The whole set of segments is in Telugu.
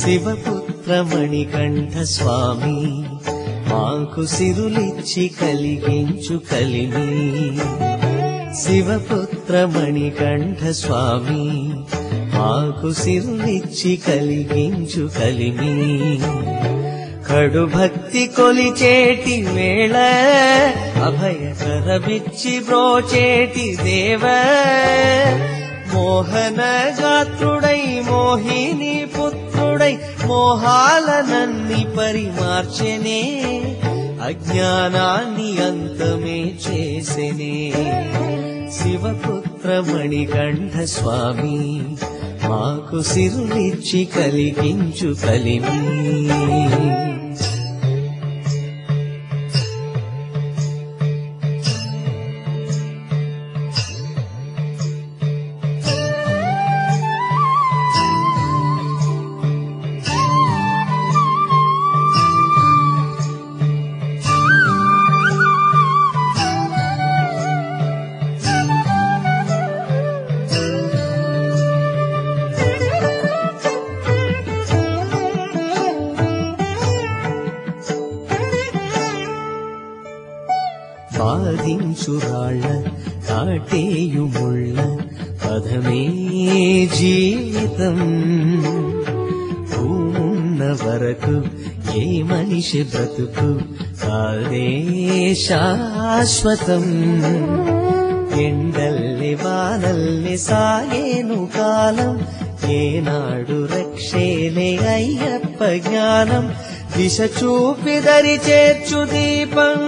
శివపుత్ర మణికంఠ స్వామి మాకు సిరులిచ్చి కలిగించు కలిమి శివపుత్ర మణికంఠ స్వామి మాకు సిరులిచ్చి కలిగించు కలిమి కడు భక్తి కొలిచేటి వేళ అభయకరమిచ్చి బ్రోచేటి దేవ మోహన గాత్రుడై మోహిని పుత్రుడై మోహాలనన్ని పరిమార్చెనే అజ్ఞానాన్ని అంతమే చేసెనే శివపుత్ర మణికంఠ స్వామి మాకు సిరులిచ్చి కలిగించు కలిమి బాధించురాళ్ళ కాటేయుముళ్ళ పదమే జీవితం భూమున్న వరకు ఏ మనిషి బ్రతుకు కాదే శాశ్వతం ఎండల్లి వానల్లి సాగేను కాలం ఏనాడు రక్షేలే అయ్యప్ప జ్ఞానం దిశ చూపిదరి చేర్చు దీపం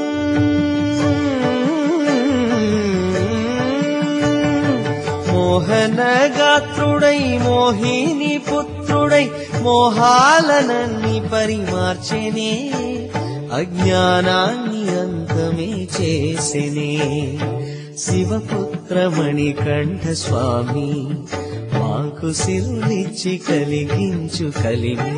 మోహన గాత్రుడై మోహిని పుత్రుడై మోహాలనన్ని పరిమార్చెనే అజ్ఞానాన్ని అంతమే చేసెనే శివపుత్ర మణికంఠ స్వామి మాకు సిరులిచ్చి కలిగించు కలిమి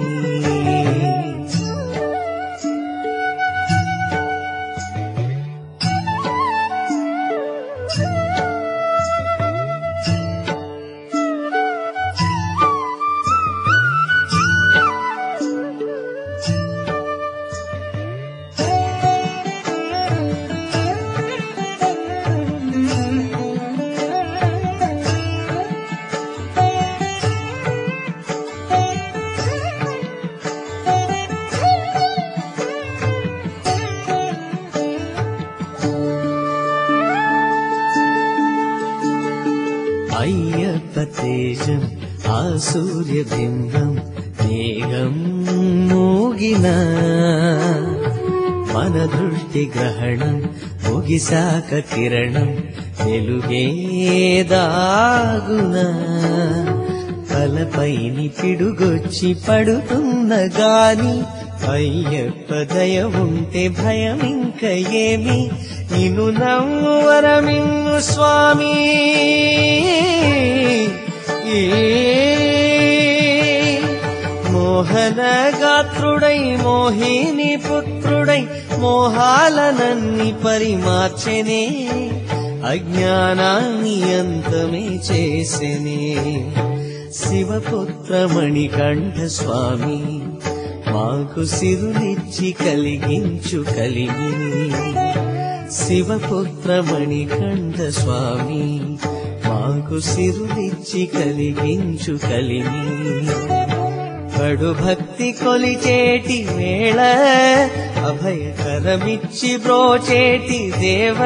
అయ్యప్ప తేజం ఆ సూర్యబింబం మేఘం మూగిన మన దృష్టి గ్రహణం ముగిసాక కిరణం వెలుగేదాగున తలపైని పిడుగొచ్చి పడుతున్న గాని అయ్యప్ప దయ ఉంటే భయం ఇంక ఏమి నిన్ను నవ్వరమిన్ను స్వామి ఈ మోహన గాత్రుడై మోహిని పుత్రుడై మోహాలనన్ని పరిమార్చెనే అజ్ఞానాన్ని అంతమే చేసెనే శివపుత్ర మణికంఠ స్వామి మాకు సిరులిచ్చి కలిగించు కలిమి శివపుత్ర మణికంఠ స్వామి మాకు సిరులిచ్చి కలిగించు కలిమి కడు భక్తి కొలిచేటి వేళ అభయకరమిచ్చి బ్రోచేటి దేవ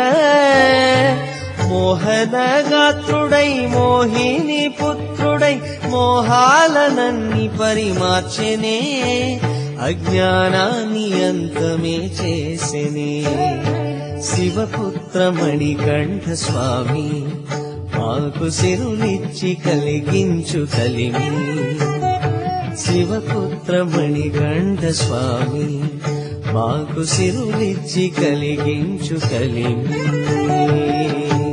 మోహన గాత్రుడై మోహిని పుత్రుడై మోహాలనన్ని పరిమార్చెనే అజ్ఞానాన్ని అంతమే చేసెనే శివపుత్ర మణికంఠ స్వామి మాకు సిరులిచ్చి కలిగించు కలిమి శివపుత్ర మణికంఠ స్వామి మాకు సిరులిచ్చి కలిగించు కలిమి